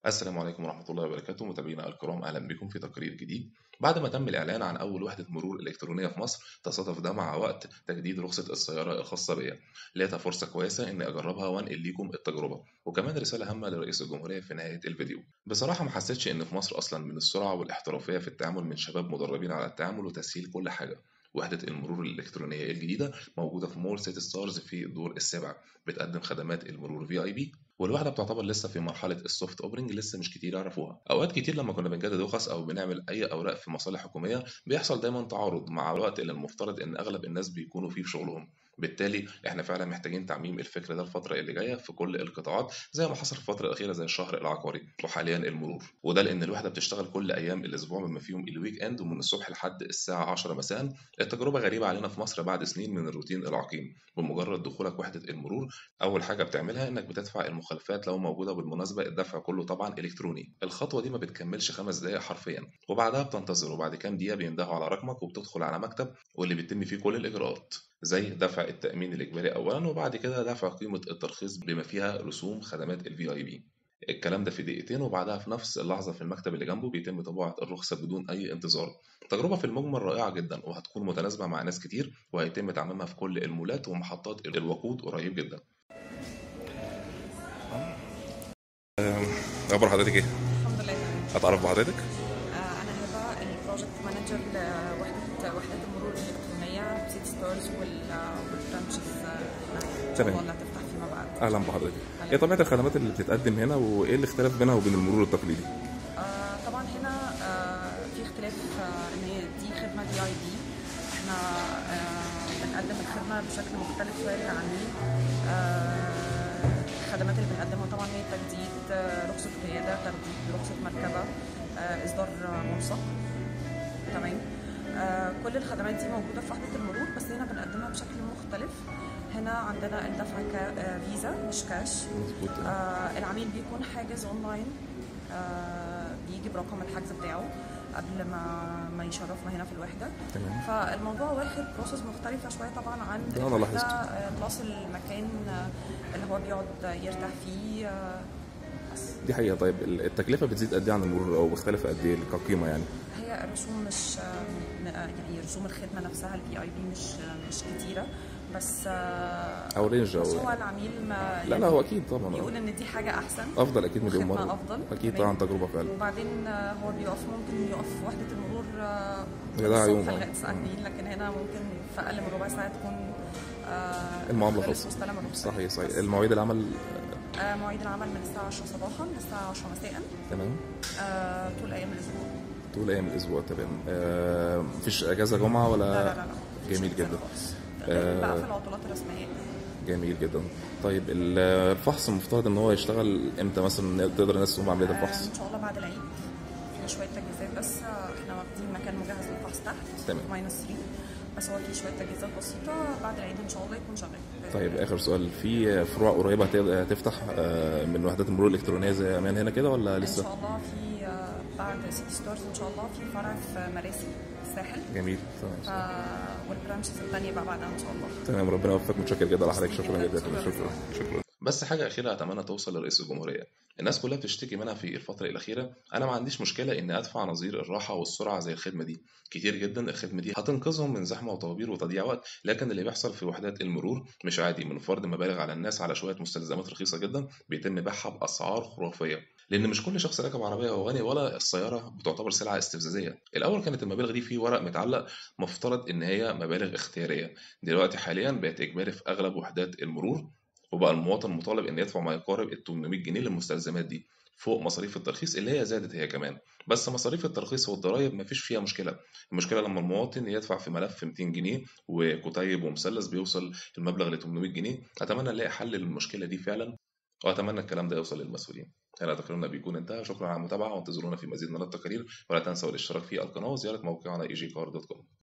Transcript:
السلام عليكم ورحمة الله وبركاته متابعينا الكرام أهلا بكم في تقرير جديد بعد ما تم الإعلان عن أول وحدة مرور إلكترونية في مصر تصادف ده مع وقت تجديد رخصة السيارة الخاصة بيا لقيتها فرصة كويسة إني أجربها وأنقل ليكم التجربة وكمان رسالة هامة لرئيس الجمهورية في نهاية الفيديو بصراحة ما حسيتش إن في مصر أصلا من السرعة والاحترافية في التعامل من شباب مدربين على التعامل وتسهيل كل حاجة وحدة المرور الإلكترونية الجديدة موجودة في مول سيتي ستارز في الدور السابع بتقدم خدمات المرور في اي بي والواحدة بتعتبر لسه في مرحلة السوفت اوبننج لسه مش كتير يعرفوها أوقات كتير لما كنا بنجدد رخص أو بنعمل أي أوراق في مصالح حكومية بيحصل دايما تعارض مع الوقت اللي المفترض إن أغلب الناس بيكونوا فيه في شغلهم بالتالي احنا فعلا محتاجين تعميم الفكر ده الفترة اللي جاية في كل القطاعات زي ما حصل في الفترة الأخيرة زي الشهر العقاري وحاليا المرور وده لأن الوحدة بتشتغل كل أيام الأسبوع بما فيهم الويك إند ومن الصبح لحد الساعة 10 مساء التجربة غريبة علينا في مصر بعد سنين من الروتين العقيم بمجرد دخولك وحدة المرور أول حاجة بتعملها إنك بتدفع المخالفات لو موجودة بالمناسبة الدفع كله طبعا إلكتروني الخطوة دي ما بتكملش خمس دقايق حرفيا وبعدها بتنتظر وبعد كام دقيقة بيندهوا على رقمك وبتدخل على مكتب واللي بيتم فيه كل الإجراءات زي دفع التأمين الإجباري أولا وبعد كده دفع قيمة الترخيص بما فيها رسوم خدمات ال VIP الكلام ده في دقيقتين وبعدها في نفس اللحظة في المكتب اللي جنبه بيتم طباعة الرخصة بدون أي انتظار تجربة في المجمل رائعة جدا وهتكون متناسبة مع ناس كتير وهيتم تعميمها في كل المولات ومحطات الوقود قريب جدا اخبار حضرتك ايه؟ الحمد لله تمام اتعرف بحضرتك؟ آه، انا هبه البروجكت مانجر لوحده وحدات المرور الالكترونيه بسيتي ستارز والبرانشز تمام. اللي هتفتح فيما بعد اهلا بحضرتك ايه طبيعه الخدمات اللي بتتقدم هنا وايه الاختلاف بينها وبين المرور التقليدي؟ آه، طبعا هنا آه، في اختلاف آه، ان هي دي خدمه دي اي بي احنا آه، بنقدم الخدمه بشكل مختلف شويه للعميل آه، الخدمات اللي بنقدمها طبعا هي تجديد آه، رخصه قياده تجديد رخصه مركبه آه، اصدار آه، ملصق تمام آه، كل الخدمات دي موجوده في وحده المرور بس هنا بنقدمها بشكل مختلف هنا عندنا الدفع كفيزا مش كاش مظبوط آه العميل بيكون حاجز اونلاين آه بيجي برقم الحجز بتاعه قبل ما ما يشرفنا هنا في الوحده تمام فالموضوع واخد بروسس مختلفه شويه طبعا عن ده أنا الوحدة، لاحظت. آه، بلس المكان آه، اللي هو بيقعد يرتاح فيه آه، بس دي حقيقه طيب التكلفه بتزيد قد ايه عن المرور او مختلفه قد ايه كقيمه يعني؟ هي الرسوم مش آه، م- آه، يعني رسوم الخدمه نفسها الفي اي بي مش آه، مش كتيره بس آه، او رينج بس او هو العميل ما لا لا هو اكيد طبعا بيقول ان دي حاجه احسن افضل اكيد مليون وخدمة مره أفضل. اكيد تمام. طبعا تجربه فعلا وبعدين آه، هو بيقف ممكن يقف في وحدة المرور آه، يا ده الصبح يوم، آه. لغاية الساعة 2 لكن هنا ممكن في أقل من ربع ساعة تكون آه، المعامله خلص خلصت واستلم الرخصة صحيح صحيح بس. المواعيد العمل آه، مواعيد العمل من الساعة 10 صباحا للساعة 10 مساء تمام آه، طول أيام الأسبوع طول ايام الاسبوع تمام آه مفيش اجازه جمعه ولا لا لا لا لا جميل مش جدا خالص. آه. بقى في العطلات الرسمية جميل جدا طيب الفحص المفترض ان هو يشتغل امتى مثلا تقدر الناس تقوم بعمليه آه، الفحص إن شاء الله بعد العيد في شوية تجهيزات بس آه، احنا واخدين مكان مجهز للفحص تحت تمام. ماينس 3 بس هو في شوية تجهيزات بسيطة بعد العيد إن شاء الله يكون شغال طيب اخر سؤال في فروع قريبه هت- هتفتح آه، من وحدات المرور الالكترونيه زي امان هنا كده ولا ان لسه شاء الله في آه، بعد سيتي ستارز ان شاء الله في فرع في مراسي الساحل جميل تمام ف... والبرانشز الثانيه بقى بعدها ان شاء الله تمام ربنا يوفقك متشكر جدا على حضرتك ميرسي شكرا جداً. جدا شكرا شكرا بس حاجة أخيرة أتمنى توصل لرئيس الجمهورية الناس كلها بتشتكي منها في الفترة الأخيرة أنا ما عنديش مشكلة إني أدفع نظير الراحة والسرعة زي الخدمة دي كتير جدا الخدمة دي هتنقذهم من زحمة وطوابير وتضييع وقت لكن اللي بيحصل في وحدات المرور مش عادي من فرض مبالغ على الناس على شوية مستلزمات رخيصة جدا بيتم بيعها بأسعار خرافية لأن مش كل شخص راكب عربية هو غني ولا السيارة بتعتبر سلعة استفزازية الأول كانت المبالغ دي في ورق متعلق مفترض إن هي مبالغ اختيارية دلوقتي حاليا بقت إجباري في أغلب وحدات المرور وبقى المواطن مطالب إن يدفع ما يقارب ال 800 جنيه للمستلزمات دي فوق مصاريف الترخيص اللي هي زادت هي كمان بس مصاريف الترخيص والضرايب مفيش فيها مشكلة المشكلة لما المواطن يدفع في ملف 200 جنيه وكتيب ومثلث بيوصل المبلغ ل 800 جنيه أتمنى نلاقي حل للمشكلة دي فعلا وأتمنى الكلام ده يوصل للمسؤولين هنا تقريرنا بيكون انتهى شكرا على المتابعة وانتظرونا في مزيد من التقارير ولا تنسوا الاشتراك في القناة وزيارة موقعنا easycar.com